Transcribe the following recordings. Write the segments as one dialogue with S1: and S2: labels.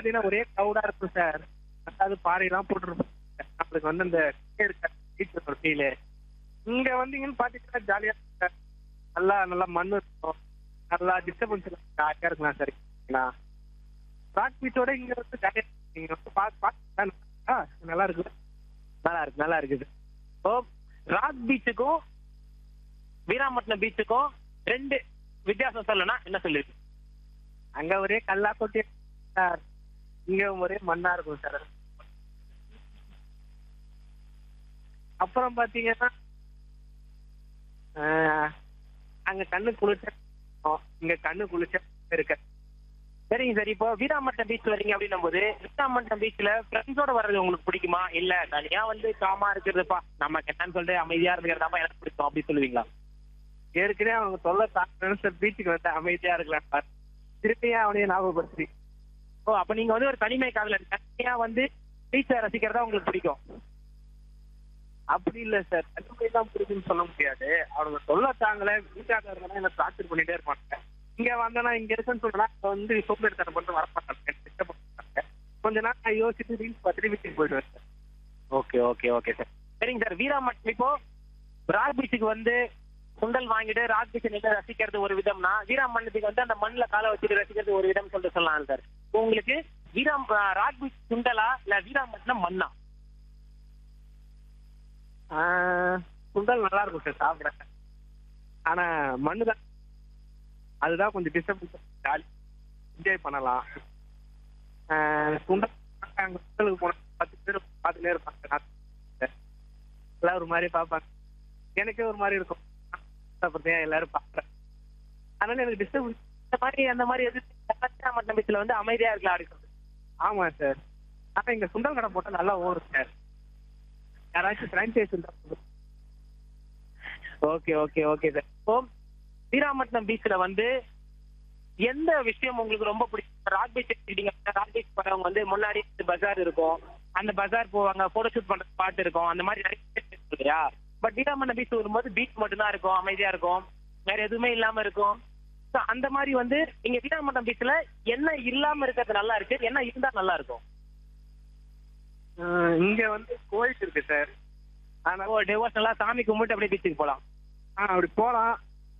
S1: பாத்தீங்கன்னா ஒரே கிரௌடா இருக்கும் சார் அதாவது பாறையெல்லாம் போட்டுருப்போம் நம்மளுக்கு வந்து அந்த இருக்க ஃபீலு இங்க வந்தீங்கன்னு பாத்தீங்கன்னா ஜாலியா இருக்கும் சார் நல்லா நல்லா மண் இருக்கும் நல்லா டிஸ்டர்பன்ஸ் ஜாலியா இருக்கலாம் சார் ராக் பீச்சோட இங்க வந்து ஜாலியா நீங்க வந்து பார்த்து பார்த்து நல்லா இருக்குது
S2: நல்லா இருக்கு நல்லா இருக்குது இப்போ ராக் பீச்சுக்கும் வீராம்பட்டினம் பீச்சுக்கும் ரெண்டு வித்தியாசம் சொல்லணும்னா என்ன சொல்லுவீங்க
S1: அங்க ஒரே கல்லா கொட்டி சார் இங்க ஒரே மண்ணா இருக்கும் சார் அப்புறம் பாத்தீங்கன்னா ஆஹ், அங்க கண்ணு குளிச்ச இங்க கண்ணு குளிச்ச இருக்க
S2: சரிங்க சார் இப்போ வீராம்பட்டினம் பீச் வரீங்க அப்படின்னும் போது வீராம்பட்டினம் பீச்ல ஃப்ரெண்ட்ஸோட வர்றது உங்களுக்கு பிடிக்குமா இல்ல தனியா வந்து காமா இருக்கிறதுப்பா நம்ம என்னன்னு சொல்லிட்டு அமைதியா இருக்கிறதாப்பா எனக்கு பிடிக்கும் அப்படி சொல்லுவீங்களா
S1: ஏற்கனவே அவங்க தொல்லை தாக்கணும் சார் பீச்சுக்கு வந்து அமைதியா இருக்கலாம் சார் திருப்பியும் அவனையும் ஞாபகப்படுத்தி
S2: ஓ அப்ப நீங்க வந்து ஒரு தனிமை காதலன் தனியா வந்து பீச்சை ரசிக்கிறதா உங்களுக்கு பிடிக்கும்
S1: அப்படி இல்ல சார் தனிமை தான் பிடிக்குன்னு சொல்ல முடியாது அவங்க சொல்ல தாங்களே வீட்டாக்காரங்க என்ன டார்ச்சர் பண்ணிட்டே இருப்பாங்க இங்க வந்தனா இங்க இருக்குன்னு சொன்னா வந்து சோம்பேறித்தனம் பண்ணிட்டு வரமாட்டாங்க டிஸ்டர்ப் பண்ணுவாங்க கொஞ்ச நாள் நான் யோசிச்சுட்டு ரீல்ஸ் பார்த்துட்டு வீட்டுக்கு போயிடுவேன் sir
S2: okay okay okay sir சரிங்க சார் வீராம்பட்டினம் இப்போ ராக் பீச்சுக்கு வந்து சுண்டல் வாங்கிட்டு ராக் பீச்சை நின்று ரசிக்கிறது ஒரு விதம்னா வீராம்பட்டினத்துக்கு வந்து அந்த மண்ணுல காலை வச்சுட்டு ரசிக்கிறது ஒரு விதம் சொல்லிட்டு சொல்லலாம் சார் இப்போ உங்களுக்கு வீராம் ராக் பீச் சுண்டலா இல்ல வீராம்பட்டினம் மண்ணா
S1: ஆஹ், சுண்டல் நல்லா இருக்கும் சார் சாப்பிட ஆனா மண்ணு தான் அதுதான் கொஞ்சம் டிஸ்டர்பன்ஸ் ஜாலி என்ஜாய் பண்ணலாம் ஆஹ், சுண்டல் அங்க சுண்டலுக்கு போன பத்து பேர் பார்த்துட்டே இருப்பாங்க நான் எல்லாம் ஒரு மாதிரி பார்ப்பாங்க எனக்கே ஒரு மாதிரி இருக்கும் அப்புறம் எல்லாரும் பார்க்குறேன் அதனால எனக்கு டிஸ்டர்பன்ஸ்
S2: இந்த மாதிரி அந்த மாதிரி எது வீராம்பட்டினம் பீச்ல வந்து அமைதியா இருக்கலாம் அப்படி
S1: ஆமா சார் ஆனா இங்க சுண்டல் கடை போட்டா நல்லா ஓடும் சார் யாராச்சும் பிரான்ச்சைஸ் இருந்தா
S2: ஓகே ஓகே ஓகே சார் இப்போ வீராம்பட்டினம் பீச்ல வந்து எந்த விஷயம் உங்களுக்கு ரொம்ப பிடிக்கும் ராக் பீச் எடுத்துக்கிட்டீங்க ராக் பீச் போறவங்க வந்து முன்னாடி பஜார் இருக்கும் அந்த பஜார் போவாங்க போட்டோ ஷூட் பண்ற ஸ்பாட் இருக்கும் அந்த மாதிரி நிறைய place இருக்கு இல்லையா பட் வீராம்பட்டினம் பீச் வரும்போது பீச் மட்டும்தான் இருக்கும் அமைதியா இருக்கும் வேற எதுவுமே இல்லாம இருக்கும் So, அந்த மாதிரி வந்து நீங்க வீராம்பட்டினம் பீச்ல என்ன இல்லாம இருக்கிறது நல்லா இருக்கு என்ன இருந்தா நல்லா இருக்கும்
S1: ஆஹ் இங்க வந்து கோயில் இருக்கு சார் ஆனா
S2: ஓ டிவோஷனலா சாமி கும்பிட்டு அப்படியே பீச்சுக்கு போலாம்
S1: ஆ அப்படி போலாம்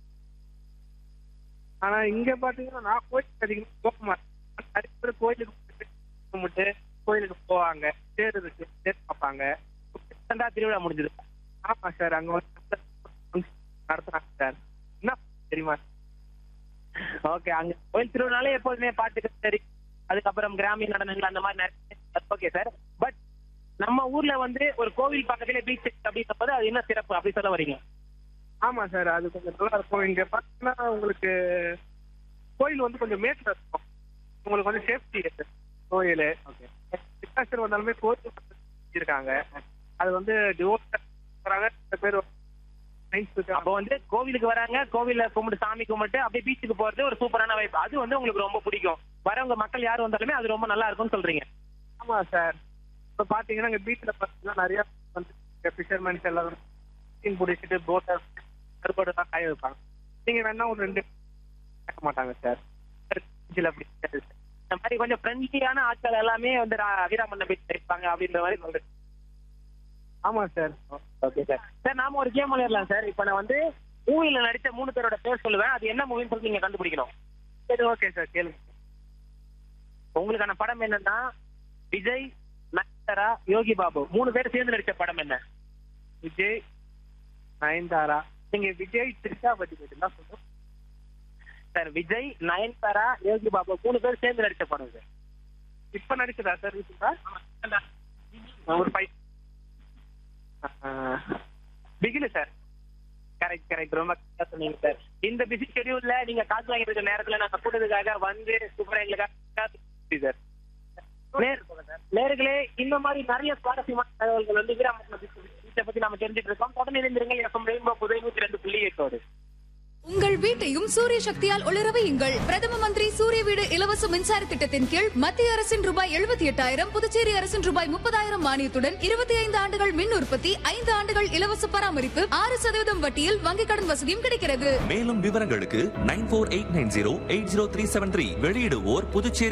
S1: ஆனா இங்க பாத்தீங்கன்னா நான் கோயிலுக்கு அதிகமா போக மாட்டேன் நிறைய பேர் கோயிலுக்கு போயிட்டு கும்பிட்டு கோயிலுக்கு போவாங்க தேர் இருக்கு தேர் பார்ப்பாங்க
S2: ரீசெண்டா திருவிழா முடிஞ்சது
S1: ஆமா சார் அங்க வந்து நடத்துறாங்க சார் என்ன தெரியுமா
S2: ஓகே அங்க கோயில் திருவிழாலே எப்போதுமே பாட்டுக்கு சரி அதுக்கப்புறம் கிராமிய நடனங்கள் அந்த மாதிரி நிறைய ஓகே சார் பட் நம்ம ஊர்ல வந்து ஒரு கோவில் பக்கத்துல பீச் அப்படின்றப்போது அது என்ன சிறப்பு அப்படி சொல்ல வரீங்க
S1: ஆமா சார் அது கொஞ்சம் நல்லா இருக்கும் இங்க பாத்தீங்கன்னா உங்களுக்கு கோயில் வந்து கொஞ்சம் மேட்ல இருக்கும் உங்களுக்கு வந்து சேஃப்டி கோயில்
S2: ஓகே
S1: டிசாஸ்டர் வந்தாலுமே கோயில் இருக்காங்க அது வந்து டிவோர்ஸ் வராங்க சில பேர் சயின்ஸ்
S2: அப்போ வந்து கோவிலுக்கு வராங்க கோவில்ல கும்பிட்டு சாமி கும்பிட்டு அப்படியே பீச்சுக்கு போறது ஒரு சூப்பரான வைப் அது வந்து உங்களுக்கு ரொம்ப பிடிக்கும் வரவங்க மக்கள் யார் வந்தாலுமே அது ரொம்ப நல்லா இருக்கும்னு சொல்றீங்க
S1: ஆமா சார் இப்போ பாத்தீங்கன்னா இங்க பீச்ல பாத்தீங்கன்னா நிறைய வந்து ஃபிஷர்மேன்ஸ் எல்லாரும் மீன் பிடிச்சிட்டு போட்டை கருப்பாடு எல்லாம் காய வைப்பாங்க நீங்க வேணா ஒரு ரெண்டு கேட்க மாட்டாங்க சார் பீச்சில் அப்படி கிடையாது சார்.
S2: இந்த மாதிரி கொஞ்சம் ஃப்ரெண்ட்லியான ஆட்கள் எல்லாமே வந்து ரா- வீராமண்ண பீச் இருப்பாங்க அப்படின்ற மாதிரி சொல்றேன்
S1: ஆமா சார்
S2: ஓகே சார் சார் நாம ஒரு கேம் விளையாடலாம் சார் இப்போ நான் வந்து மூவில நடிச்ச மூணு பேரோட பேர் சொல்லுவேன் அது என்ன மூவின்னு சொல்லி நீங்க கண்டுபிடிக்கணும்
S1: சரி ஓகே சார் கேளுங்க
S2: உங்களுக்கான படம் என்னன்னா விஜய் நயன்தாரா யோகி பாபு மூணு பேர் சேர்ந்து நடிச்ச படம் என்ன
S1: விஜய் நயன்தாரா நீங்க விஜய் திரிஷா பத்தி கேட்டீங்கன்னா சொல்றோம்
S2: சார் விஜய் நயன்தாரா யோகி பாபு மூணு பேர் சேர்ந்து நடிச்ச படம் சார்
S1: இப்ப நடிச்சதா சார் ரீசெண்டா ஒரு five Bigil sir
S2: correct correct ரொம்ப கரெக்டா சொன்னீங்க சார் இந்த பிஸி ஷெடியூல்ல நீங்க காசு வாங்கிட்டு இருக்க நேரத்துல நாங்க கூட்டத்துக்காக வந்து சூப்பரா எங்களுக்காக சார் நேர்களே இந்த மாதிரி நிறைய சுவாரஸ்யமான தகவல்கள் வந்து வீராமட்டம் பீச்சை பத்தி நாம தெரிஞ்சுட்டு இருக்கோம் தொடர்ந்து இணைந்திருங்க எஃப்எம் ரெயின்போ புதை நூத்தி ரெண்டு புள்ளி எட்டோடு
S3: உங்கள் வீட்டையும் சூரிய சக்தியால் ஒளிர வையுங்கள் பிரதம மந்திரி சூரிய வீடு இலவச மின்சார திட்டத்தின் கீழ் மத்திய அரசின் ரூபாய் எழுபத்தி எட்டாயிரம் புதுச்சேரி அரசின் ரூபாய் முப்பதாயிரம் மானியத்துடன் இருபத்தி ஐந்து ஆண்டுகள் மின் உற்பத்தி ஐந்து ஆண்டுகள் இலவச பராமரிப்பு ஆறு சதவீதம் வட்டியில் வங்கிக் கடன் வசதியும் கிடைக்கிறது
S4: மேலும் விவரங்களுக்கு nine four eight nine zero eight zero three seven three வெளியிடுவோர் புதுச்சேரி